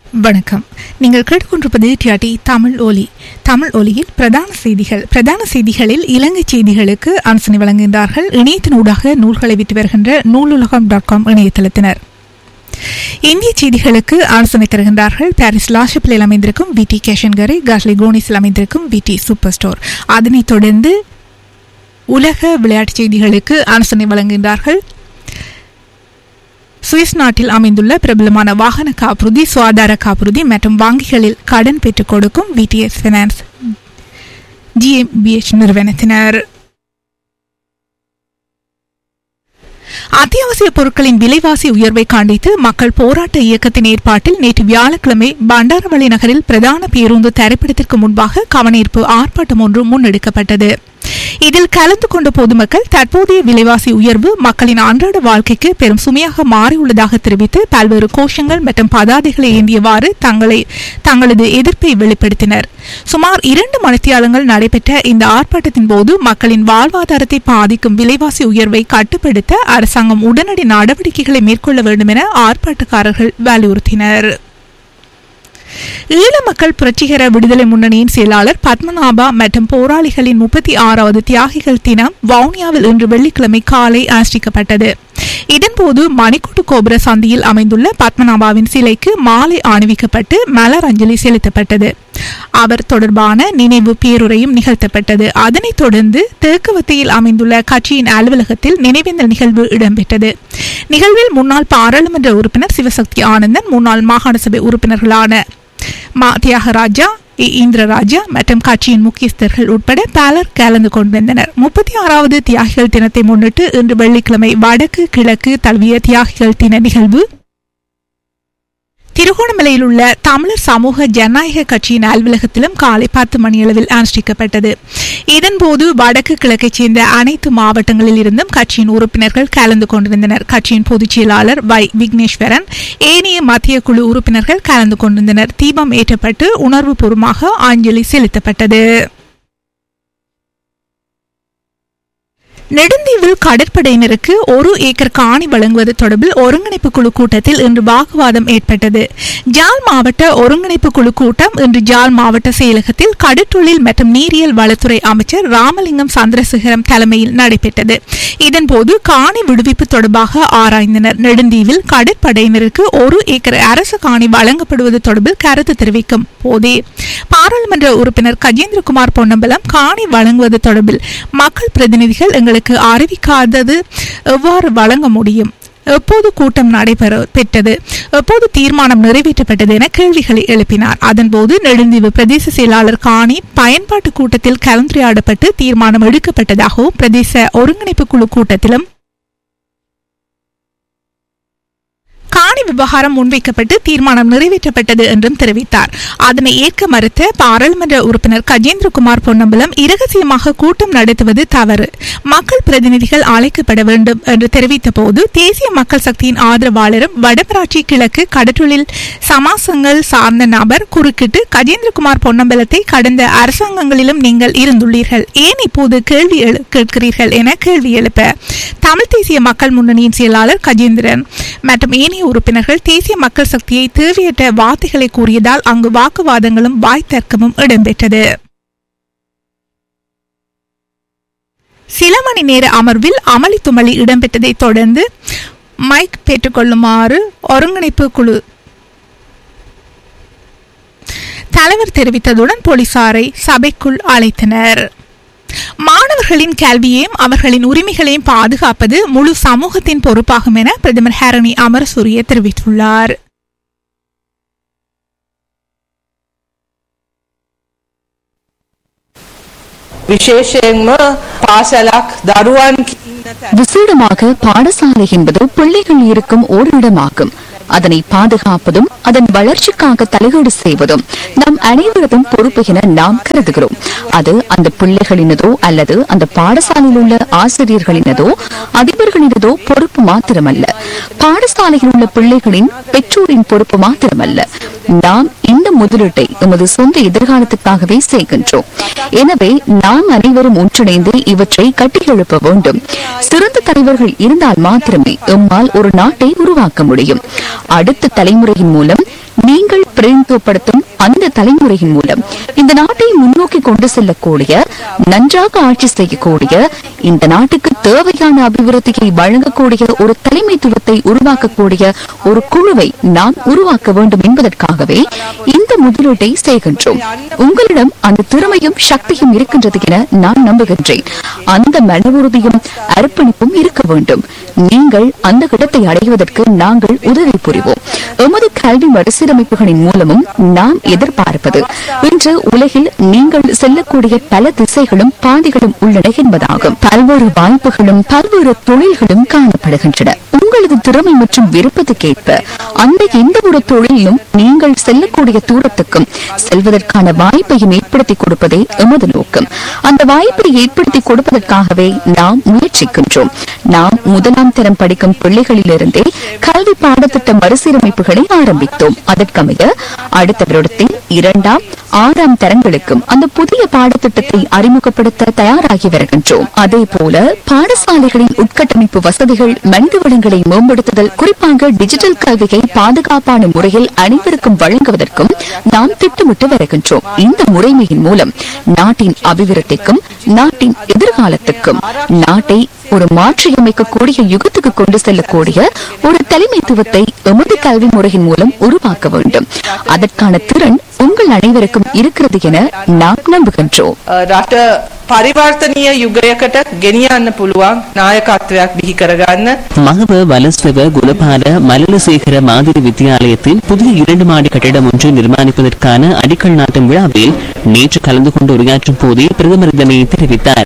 வணக்கம் நீங்கள் கேட்டுக்கொண்டிருப்பது டிஆர்டி தமிழ் ஒலி தமிழ் ஒலியில் பிரதான செய்திகள் பிரதான செய்திகளில் இலங்கை செய்திகளுக்கு அனுசனை வழங்குகின்றார்கள் இணையத்தினூடாக நூல்களை விட்டு வருகின்ற நூலுலகம் டாட் காம் இணையதளத்தினர் இந்திய செய்திகளுக்கு ஆலோசனை தருகின்றார்கள் பாரிஸ் லாஷப்பில் அமைந்திருக்கும் வி டி கேஷன்கரை காஷ்லி கோனிஸில் அமைந்திருக்கும் வி டி சூப்பர் ஸ்டோர் அதனைத் தொடர்ந்து உலக விளையாட்டுச் செய்திகளுக்கு ஆலோசனை வழங்குகின்றார்கள் சுவிஸ் நாட்டில் அமைந்துள்ள பிரபலமான வாகன காப்புறுதி சுகாதார காப்புறுதி மற்றும் வங்கிகளில் கடன் பெற்றுக் கொடுக்கும் விடிஎஸ் பினான்ஸ் ஜிஎம்பிஎச் நிறுவனத்தினர் அத்தியாவசிய பொருட்களின் விலைவாசி உயர்வை கண்டித்து மக்கள் போராட்ட இயக்கத்தின் ஏற்பாட்டில் நேற்று வியாழக்கிழமை பண்டாரவளி நகரில் பிரதான பேருந்து தரைப்படத்திற்கு முன்பாக கவனீர்ப்பு ஆர்ப்பாட்டம் ஒன்று முன்னெடுக்கப்பட்டது இதில் கலந்து கொண்ட பொதுமக்கள் தற்போதைய விலைவாசி உயர்வு மக்களின் அன்றாட வாழ்க்கைக்கு பெரும் சுமையாக மாறியுள்ளதாக தெரிவித்து பல்வேறு கோஷங்கள் மற்றும் பதாதைகளை ஏந்தியவாறு தங்களை தங்களது எதிர்ப்பை வெளிப்படுத்தினர் சுமார் இரண்டு மணித்தியாலங்கள் நடைபெற்ற இந்த ஆர்ப்பாட்டத்தின் போது மக்களின் வாழ்வாதாரத்தை பாதிக்கும் விலைவாசி உயர்வை கட்டுப்படுத்த அரசாங்கம் உடனடி நடவடிக்கைகளை மேற்கொள்ள வேண்டும் என ஆர்ப்பாட்டக்காரர்கள் வலியுறுத்தினர் ஈழ மக்கள் புரட்சிகர விடுதலை முன்னணியின் செயலாளர் பத்மநாபா மற்றும் போராளிகளின் முப்பத்தி ஆறாவது தியாகிகள் தினம் வவுனியாவில் இன்று வெள்ளிக்கிழமை காலை அனுஷ்டிக்கப்பட்டது இதன்போது மணிக்கூட்டு கோபுர சந்தியில் அமைந்துள்ள பத்மநாபாவின் சிலைக்கு மாலை அணிவிக்கப்பட்டு மலர் அஞ்சலி செலுத்தப்பட்டது அவர் தொடர்பான நினைவு பேருரையும் நிகழ்த்தப்பட்டது அதனைத் தொடர்ந்து தேக்கவத்தையில் அமைந்துள்ள கட்சியின் அலுவலகத்தில் நினைவேந்தல் நிகழ்வு இடம்பெற்றது நிகழ்வில் முன்னாள் பாராளுமன்ற உறுப்பினர் சிவசக்தி ஆனந்தன் முன்னாள் மாகாண சபை உறுப்பினர்களான மா தியாகராஜா இ. இந்திரராஜா மற்றும் கட்சியின் முக்கியஸ்தர்கள் உட்பட பலர் கலந்து கொண்டிருந்தனர் முப்பத்தி ஆறாவது தியாகிகள் தினத்தை முன்னிட்டு இன்று வெள்ளிக்கிழமை வடக்கு கிழக்கு தழுவிய தியாகிகள் தின நிகழ்வு திருகோணமலையில் உள்ள தமிழர் சமூக ஜனநாயக கட்சியின் அலுவலகத்திலும் காலை பத்து மணியளவில் அனுஷ்டிக்கப்பட்டது இதன்போது வடக்கு கிழக்கைச் சேர்ந்த அனைத்து மாவட்டங்களில் இருந்தும் கட்சியின் உறுப்பினர்கள் கலந்து கொண்டிருந்தனர் கட்சியின் பொதுச் செயலாளர் வை விக்னேஸ்வரன் ஏனைய மத்திய குழு உறுப்பினர்கள் கலந்து கொண்டிருந்தனர் தீபம் ஏற்றப்பட்டு உணர்வுபூர்வமாக அஞ்சலி செலுத்தப்பட்டது நெடுந்தீவில் கடற்படையினருக்கு ஒரு ஏக்கர் காணி வழங்குவது தொடர்பில் ஒருங்கிணைப்பு குழு கூட்டத்தில் இன்று வாக்குவாதம் ஏற்பட்டது ஜாழ் மாவட்ட ஒருங்கிணைப்பு குழு கூட்டம் இன்று ஜாழ் மாவட்ட செயலகத்தில் கடற்றொழில் மற்றும் நீரியல் வளத்துறை அமைச்சர் ராமலிங்கம் சந்திரசேகரம் தலைமையில் நடைபெற்றது இதன்போது காணி விடுவிப்பு தொடர்பாக ஆராய்ந்தனர் நெடுந்தீவில் கடற்படையினருக்கு ஒரு ஏக்கர் அரசு காணி வழங்கப்படுவது தொடர்பில் கருத்து தெரிவிக்கும் போதே பாராளுமன்ற உறுப்பினர் கஜேந்திரகுமார் பொன்னம்பலம் காணி வழங்குவது தொடர்பில் மக்கள் பிரதிநிதிகள் எங்களுக்கு அறிவிக்காதது எவ்வாறு வழங்க முடியும் எப்போது கூட்டம் நடைபெற பெற்றது எப்போது தீர்மானம் நிறைவேற்றப்பட்டது என கேள்விகளை எழுப்பினார் அதன்போது நெடுந்தீவு பிரதேச செயலாளர் காணி பயன்பாட்டு கூட்டத்தில் கலந்துரையாடப்பட்டு தீர்மானம் எடுக்கப்பட்டதாகவும் பிரதேச ஒருங்கிணைப்பு குழு கூட்டத்திலும் காணி விவகாரம் முன்வைக்கப்பட்டு தீர்மானம் நிறைவேற்றப்பட்டது என்றும் தெரிவித்தார் அதனை ஏற்க மறுத்த பாராளுமன்ற உறுப்பினர் கஜேந்திரகுமார் பொன்னம்பலம் இரகசியமாக கூட்டம் நடத்துவது தவறு மக்கள் பிரதிநிதிகள் அழைக்கப்பட வேண்டும் என்று தெரிவித்த போது தேசிய மக்கள் சக்தியின் ஆதரவாளரும் வடமராட்சி கிழக்கு கடற்றொழில் சமாசங்கள் சார்ந்த நபர் குறுக்கிட்டு கஜேந்திரகுமார் பொன்னம்பலத்தை கடந்த அரசாங்கங்களிலும் நீங்கள் இருந்துள்ளீர்கள் ஏன் இப்போது கேள்வி எழு- கேட்கிறீர்கள் என கேள்வி எழுப்ப தமிழ் தேசிய மக்கள் முன்னணியின் செயலாளர் கஜேந்திரன் மற்றும் ஏனைய உறுப்பினர்கள் தேசிய மக்கள் சக்தியை தேவையற்ற வார்த்தைகளை கூறியதால் அங்கு வாக்குவாதங்களும் வாய் தர்க்கமும் இடம்பெற்றது சில மணி நேர அமர்வில் அமளி துமளி இடம்பெற்றதைத் தொடர்ந்து மைக் பெற்றுக்கொள்ளுமாறு ஒருங்கிணைப்பு குழு தலைவர் தெரிவித்ததுடன் போலீசாரை சபைக்குள் அழைத்தனர் மாணவர்களின் கல்வியையும் அவர்களின் உரிமைகளையும் பாதுகாப்பது முழு சமூகத்தின் பொறுப்பாகும் என பிரதமர் ஹரணி அமரசூரிய தெரிவித்துள்ளார் විශේෂයෙන්ම පාසලක් දරුවන් விசேடமாக பாடசாலை என்பது பிள்ளைகள் இருக்கும் ஓரிடமாகும் அதனை பாதுகாப்பதும் அதன் வளர்ச்சிக்காக தலையீடு செய்வதும் நம் அனைவரதும் பொறுப்பு என நாம் கருதுகிறோம் அது அந்த பிள்ளைகளினதோ அல்லது அந்த பாடசாலையில் உள்ள ஆசிரியர்களினதோ அதிபர்களினதோ பொறுப்பு மாத்திரமல்ல பாடசாலையில் உள்ள பிள்ளைகளின் பெற்றோரின் பொறுப்பு மாத்திரமல்ல நாம் இந்த முதலீட்டை எமது சொந்த எதிர்காலத்துக்காகவே செய்கின்றோம் எனவே நாம் அனைவரும் ஒன்றிணைந்து இவற்றை கட்டியெழுப்ப வேண்டும் சிறந்த தலைவர்கள் இருந்தால் மாத்திரமே எம்மால் ஒரு நாட்டை உருவாக்க முடியும் அடுத்த தலைமுறையின் மூலம் நீங்கள் பிரதிநிதித்துவப்படுத்தும் அந்த தலைமுறையின் மூலம் இந்த நாட்டை முன்னோக்கி கொண்டு செல்லக்கூடிய நன்றாக ஆட்சி செய்யக்கூடிய இந்த நாட்டுக்கு தேவையான அபிவிருத்தியை வழங்கக்கூடிய ஒரு தலைமைத்துவத்தை உருவாக்கக்கூடிய ஒரு குழுவை நாம் உருவாக்க வேண்டும் என்பதற்காகவே இந்த முதலீட்டை செய்கின்றோம் உங்களிடம் அந்த திறமையும் சக்தியும் இருக்கின்றது என நான் நம்புகின்றேன் அந்த மன உறுதியும் அர்ப்பணிப்பும் இருக்க வேண்டும் நீங்கள் அந்த இடத்தை அடைவதற்கு நாங்கள் உதவி புரிவோம் எமது கல்வி மறுசீரமைப்புகளின் மூலமும் நாம் எதிர்பார்ப்பது இன்று உலகில் நீங்கள் செல்லக்கூடிய பல திசைகளும் பாதைகளும் உள்ளன என்பதாகும் பல்வேறு வாய்ப்புகளும் பல்வேறு தொழில்களும் காணப்படுகின்றன உங்களது திறமை மற்றும் விருப்பத்துக்கேற்ப அந்த எந்த ஒரு தொழிலும் நீங்கள் செல்லக்கூடிய தூரத்துக்கும் செல்வதற்கான வாய்ப்பையும் ஏற்படுத்தி கொடுப்பதே எமது நோக்கம் அந்த வாய்ப்பை ஏற்படுத்தி கொடுப்பதற்காகவே நாம் முயற்சிக்கின்றோம் நாம் முதலாம் தரம் படிக்கும் பிள்ளைகளிலிருந்தே கல்வி பாடத்திட்ட மறுசீரமைப்புகளை ஆரம்பித்தோம் அதற்கமைய அடுத்த வருடத்தில் இரண்டாம் ஆறாம் தரங்களுக்கும் அந்த புதிய பாடத்திட்டத்தை அறிமுகப்படுத்த தயாராகி வருகின்றோம் அதே போல பாடசாலைகளின் உட்கட்டமைப்பு வசதிகள் மனித வளங்களை மேம்படுத்துதல் குறிப்பாக டிஜிட்டல் கல்வியை பாதுகாப்பான முறையில் அனைவருக்கும் வழங்குவதற்கும் நாம் திட்டமிட்டு வருகின்றோம் இந்த முறைமையின் மூலம் நாட்டின் அபிவிருத்திக்கும் நாட்டின் எதிர்காலத்துக்கும் நாட்டை ஒரு மாற்றியமைக்கக்கூடிய யுகத்துக்கு கொண்டு செல்லக்கூடிய ஒரு தலைமைத்துவத்தை எமது கல்வி முறையின் மூலம் உருவாக்க வேண்டும் அதற்கான திறன் உங்கள் அனைவருக்கும் இருக்கிறது என நாம் நம்புகின்றோம் රට පරිවර්තනීය යුගයකට ගෙනියන්න පුළුවන් නායකත්වයක් බිහි කරගන්න மகவ வலஸ்வ குலபால மலலசேகர மாதிரி வித்தியாலயத்தில் புதிய இரண்டு மாடி கட்டிடம் ஒன்று நிர்மாணிப்பதற்கான அடிக்கல் நாட்டும் விழாவில் நேற்று கலந்து கொண்டு உரையாற்றும் போதே பிரதமர் இதனை தெரிவித்தார்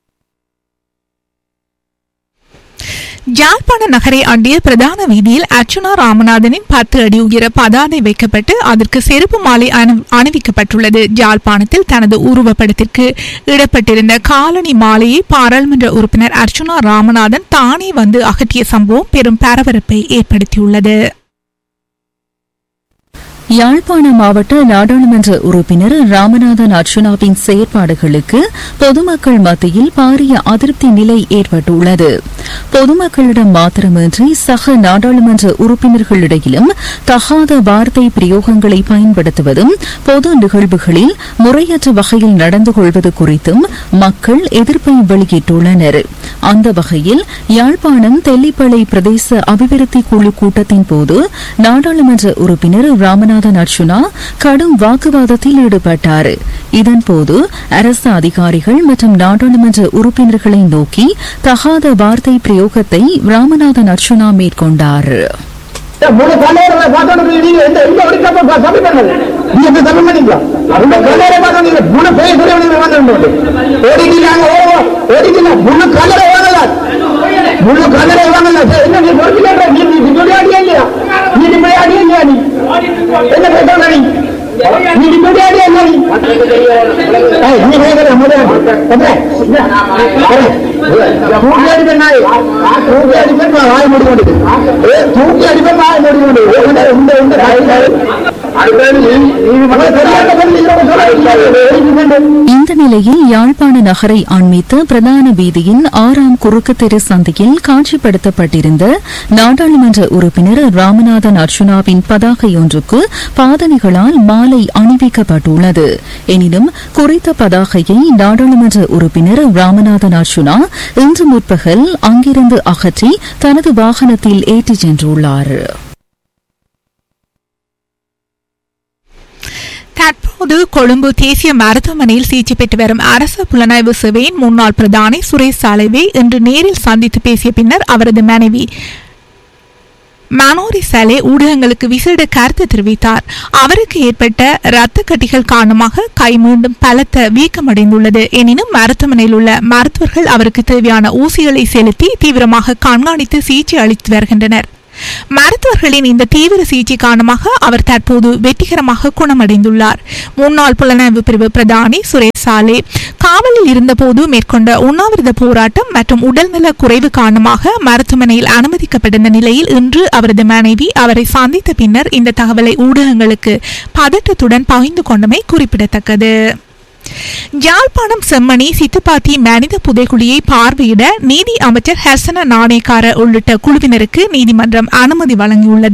யாழ்ப்பாண நகரை அண்டிய பிரதான வீதியில் அர்ச்சுனா ராமநாதனின் பத்து அடி உயர பதாதை வைக்கப்பட்டு அதற்கு செருப்பு மாலை அணி- அணிவிக்கப்பட்டுள்ளது யாழ்ப்பாணத்தில் தனது உருவப்படத்திற்கு இடப்பட்டிருந்த காலனி மாலையை பாராளுமன்ற உறுப்பினர் அர்ச்சுனா ராமநாதன் தானே வந்து அகற்றிய சம்பவம் பெரும் பரபரப்பை ஏற்படுத்தியுள்ளது யாழ்ப்பாண மாவட்ட நாடாளுமன்ற உறுப்பினர் ராமநாதன் அர்ச்சுனாவின் செயற்பாடுகளுக்கு பொதுமக்கள் மத்தியில் பாரிய அதிருப்தி நிலை ஏற்பட்டுள்ளது பொதுமக்களிடம் மாத்திரமின்றி சக நாடாளுமன்ற உறுப்பினர்களிடையிலும் தகாத வார்த்தை பிரயோகங்களை பயன்படுத்துவதும் பொது நிகழ்வுகளில் முறையற்ற வகையில் நடந்து கொள்வது குறித்தும் மக்கள் எதிர்ப்பை வெளியிட்டுள்ளனர் அந்த வகையில் யாழ்ப்பாணம் தெல்லிப்பளை பிரதேச அபிவிருத்தி குழு கூட்டத்தின் போது நாடாளுமன்ற உறுப்பினர் ராமநாதன் அர்ச்சுனா கடும் வாக்குவாதத்தில் ஈடுபட்டார் இதன்போது அரசு அதிகாரிகள் மற்றும் நாடாளுமன்ற உறுப்பினர்களை நோக்கி தகாத வார்த்தை பிரயோகத்தை ராமநாதன் அர்ச்சுனா மேற்கொண்டார் மூணு கல்லையரை பார்த்தோன்னு நீங்க எந்த எந்த ஒடிக்கப்ப சபை பண்ணது நீங்க எப்படி சபை பண்ணீங்களா மூணு கல்லையரை பார்த்தோம் நீங்க மூணு பேர் சொல்லி நீங்க வந்து ஓடிக்கிறாங்க ஓ ஓடிக்கல மூணு கல்லறை வாங்கல மூணு கல்லறை வாங்கல என்ன நீ பொறுப்பில்லை நீ நீ சொல்லி அடியா இல்லையா நீ இப்படி அடியா இல்லையா நீ என்ன பேசுற நீ நீ இப்படி அடியா இல்லையா நீ ஏய், நீ கேட்கல முதல்ல தூக்கி அடிப்பேன் நாய் தூக்கி அடிப்பேன் நான் வாய் மூடி கொண்டு ஏ தூக்கி அடிப்பேன் வாய் மூடி கொண்டு உண்ட உண்ட உண்ட இந்த நிலையில் யாழ்ப்பாண நகரை அண்மித்த பிரதான வீதியின் ஆறாம் குறுக்கு தெரு சந்தையில் காட்சிப்படுத்தப்பட்டிருந்த நாடாளுமன்ற உறுப்பினர் ராமநாதன் அர்ச்சுனாவின் பதாகை ஒன்றுக்கு பாதணிகளால் மாலை அணிவிக்கப்பட்டுள்ளது எனினும் குறித்த பதாகையை நாடாளுமன்ற உறுப்பினர் ராமநாதன் அர்ச்சுனா இன்று முற்பகல் அங்கிருந்து அகற்றி தனது வாகனத்தில் ஏற்றிச் சென்றுள்ளார் தற்போது கொழும்பு தேசிய மருத்துவமனையில் சிகிச்சை பெற்று வரும் அரசு புலனாய்வு சேவையின் முன்னாள் பிரதானி சுரேஷ் சாலைவை இன்று நேரில் சந்தித்து பேசிய பின்னர் அவரது மனைவி மனோரி சாலே ஊடகங்களுக்கு விசேட கருத்து தெரிவித்தார் அவருக்கு ஏற்பட்ட இரத்த கட்டிகள் காரணமாக கை மீண்டும் பலத்த வீக்கமடைந்துள்ளது எனினும் மருத்துவமனையில் உள்ள மருத்துவர்கள் அவருக்கு தேவையான ஊசிகளை செலுத்தி தீவிரமாக கண்காணித்து சிகிச்சை அளித்து வருகின்றனர் மருத்துவர்களின் இந்த தீவிர சிகிச்சை காரணமாக அவர் தற்போது வெற்றிகரமாக குணமடைந்துள்ளார் முன்னாள் புலனாய்வு பிரிவு பிரதானி சுரேஷ் சாலே காவலில் இருந்தபோது மேற்கொண்ட உண்ணாவிரத போராட்டம் மற்றும் உடல்நல குறைவு காரணமாக மருத்துவமனையில் அனுமதிக்கப்பட்டிருந்த நிலையில் இன்று அவரது மனைவி அவரை சந்தித்த பின்னர் இந்த தகவலை ஊடகங்களுக்கு பதட்டத்துடன் பகிர்ந்து கொண்டமை குறிப்பிடத்தக்கது யாழ்ப்பாணம் செம்மணி சித்துப்பாத்தி மனித புதைக்குழியை பார்வையிட நீதி அமைச்சர் ஹசன நாணயக்கார உள்ளிட்ட குழுவினருக்கு நீதிமன்றம் அனுமதி வழங்கியுள்ளது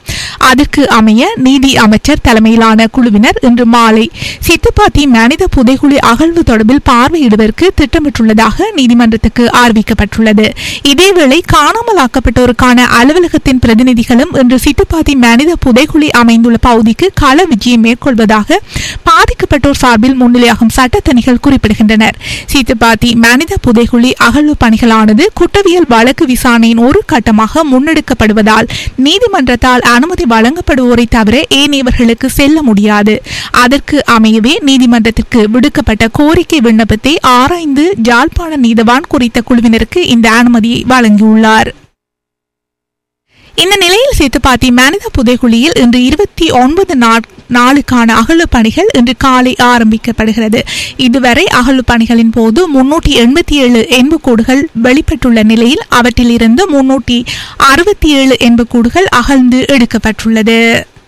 அதற்கு அமைய நீதி அமைச்சர் தலைமையிலான குழுவினர் இன்று மாலை சித்துப்பாத்தி மனித புதைகுழி அகழ்வு தொடர்பில் பார்வையிடுவதற்கு திட்டமிட்டுள்ளதாக நீதிமன்றத்துக்கு அறிவிக்கப்பட்டுள்ளது இதேவேளை காணாமலாக்கப்பட்டோருக்கான அலுவலகத்தின் பிரதிநிதிகளும் இன்று சிட்டுப்பாத்தி மனித புதைகுழி அமைந்துள்ள பகுதிக்கு கள விஜயம் மேற்கொள்வதாக பாதிக்கப்பட்டோர் சார்பில் முன்னிலையாகும் சட்டத்தணிகள் குறிப்பிடுகின்றனர் சீத்துப்பாத்தி மனித புதைகுழி அகழ்வு பணிகளானது குற்றவியல் வழக்கு விசாரணையின் ஒரு கட்டமாக முன்னெடுக்கப்படுவதால் நீதிமன்றத்தால் அனுமதி வழங்கப்படுவோரை தவிர ஏனையவர்களுக்கு செல்ல முடியாது அதற்கு அமையவே நீதிமன்றத்திற்கு விடுக்கப்பட்ட கோரிக்கை விண்ணப்பத்தை ஆராய்ந்து ஜாழ்ப்பாண நீதவான் குறித்த குழுவினருக்கு இந்த அனுமதியை வழங்கியுள்ளார் இந்த நிலையில் சேத்துப்பாத்தி மனித புதைகுழியில் இன்று இருபத்தி ஒன்பது நாளுக்கான அகழ்வு பணிகள் இன்று காலை ஆரம்பிக்கப்படுகிறது இதுவரை அகழ்வு பணிகளின் போது முன்னூற்றி எண்பத்தி ஏழு எண்புக்கூடுகள் வெளிப்பட்டுள்ள நிலையில் அவற்றிலிருந்து முன்னூற்றி அறுபத்தி ஏழு எண்புக்கூடுகள் அகழ்ந்து எடுக்கப்பட்டுள்ளது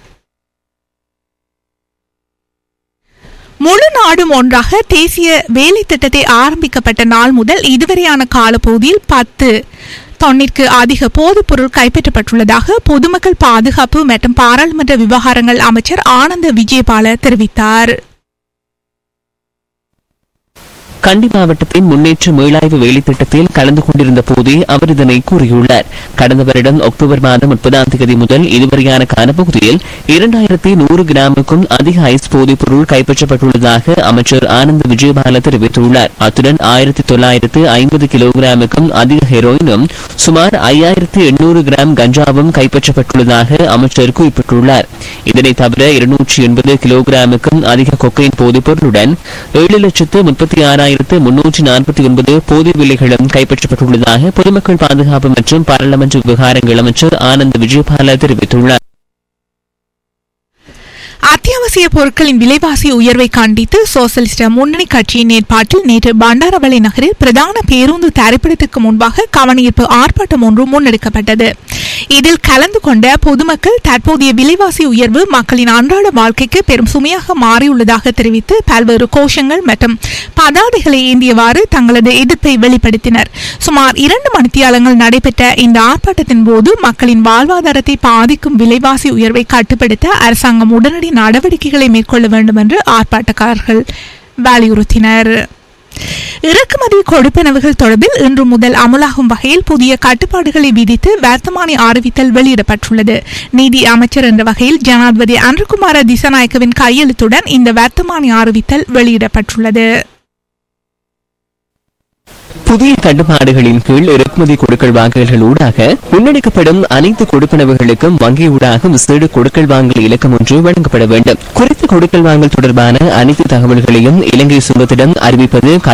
முழு நாடும் ஒன்றாக தேசிய வேலை திட்டத்தை ஆரம்பிக்கப்பட்ட நாள் முதல் இதுவரையான காலப்பகுதியில் பத்து தொன்னிற்கு அதிக போதைப் பொருள் கைப்பற்றப்பட்டுள்ளதாக பொதுமக்கள் பாதுகாப்பு மற்றும் பாராளுமன்ற விவகாரங்கள் அமைச்சர் ஆனந்த விஜயபால தெரிவித்தார் கண்டி மாவட்டத்தின் முன்னேற்ற மீளாய்வு வேலை திட்டத்தில் கலந்து கொண்டிருந்த போதே அவர் இதனை கூறியுள்ளார் கடந்த வருடம் அக்டோபர் மாதம் முப்பதாம் தேதி முதல் இதுவரையான காலப்பகுதியில் இரண்டாயிரத்தி நூறு கிராமுக்கும் அதிக ஐஸ் போதைப் பொருள் கைப்பற்றப்பட்டுள்ளதாக அமைச்சர் ஆனந்த் விஜயபால தெரிவித்துள்ளார் அத்துடன் ஆயிரத்தி தொள்ளாயிரத்து ஐம்பது கிலோகிராமுக்கும் அதிக ஹெரோயினும் சுமார் ஐயாயிரத்தி எண்ணூறு கிராம் கஞ்சாவும் கைப்பற்றப்பட்டுள்ளதாக அமைச்சர் குறிப்பிட்டுள்ளார் இதனை தவிர இருநூற்றி எண்பது கிலோகிராமுக்கும் அதிக கொக்கையின் போதைப் பொருளுடன் ஏழு லட்சத்து முப்பத்தி ஆறாயிரத்து முன்னூற்றி நாற்பத்தி ஒன்பது போதை விலைகளும் கைப்பற்றப்பட்டுள்ளதாக பொதுமக்கள் பாதுகாப்பு மற்றும் பாராளுமன்ற விவகாரங்கள் அமைச்சர் ஆனந்த் விஜயபால தெரிவித்துள்ளார் அத்தியாவசிய பொருட்களின் விலைவாசி உயர்வை கண்டித்து சோசலிஸ்ட் முன்னணி கட்சியின் ஏற்பாட்டில் நேற்று பண்டாரவளை நகரில் பிரதான பேருந்து தரைப்படத்திற்கு முன்பாக கவனஈர்ப்பு ஆர்ப்பாட்டம் ஒன்று முன்னெடுக்கப்பட்டது இதில் கலந்து கொண்ட பொதுமக்கள் தற்போதைய விலைவாசி உயர்வு மக்களின் அன்றாட வாழ்க்கைக்கு பெரும் சுமையாக மாறியுள்ளதாக தெரிவித்து பல்வேறு கோஷங்கள் மற்றும் பதாதைகளை ஏந்தியவாறு தங்களது எதிர்ப்பை வெளிப்படுத்தினர் சுமார் இரண்டு மணித்தியாலங்கள் நடைபெற்ற இந்த ஆர்ப்பாட்டத்தின் போது மக்களின் வாழ்வாதாரத்தை பாதிக்கும் விலைவாசி உயர்வை கட்டுப்படுத்த அரசாங்கம் உடனடி நடவடிக்கைகளை மேற்கொள்ள வேண்டும் என்று ஆர்ப்பாட்டக்காரர்கள் வலியுறுத்தினர் இறக்குமதி கொடுப்பனவுகள் தொடர்பில் இன்று முதல் அமலாகும் வகையில் புதிய கட்டுப்பாடுகளை விதித்து வர்த்தமானி அறிவித்தல் வெளியிடப்பட்டுள்ளது நீதி அமைச்சர் என்ற வகையில் ஜனாதிபதி அன்றுகுமார திசநாயக்கவின் கையெழுத்துடன் இந்த வர்த்தமானி அறிவித்தல் வெளியிடப்பட்டுள்ளது புதிய கட்டுப்பாடுகளின் கீழ் இறக்குமதி கொடுக்கல் வாங்கல்கள் ஊடாக முன்னெடுக்கப்படும் அனைத்து கொடுப்பனவுகளுக்கும் வங்கி ஊடாக விசேட கொடுக்கல் வாங்கல் இலக்கம் ஒன்று வழங்கப்பட வேண்டும் குறித்த கொடுக்கல் வாங்கல் தொடர்பான அனைத்து தகவல்களையும் இலங்கை சுங்கத்திடம் அறிவிப்பது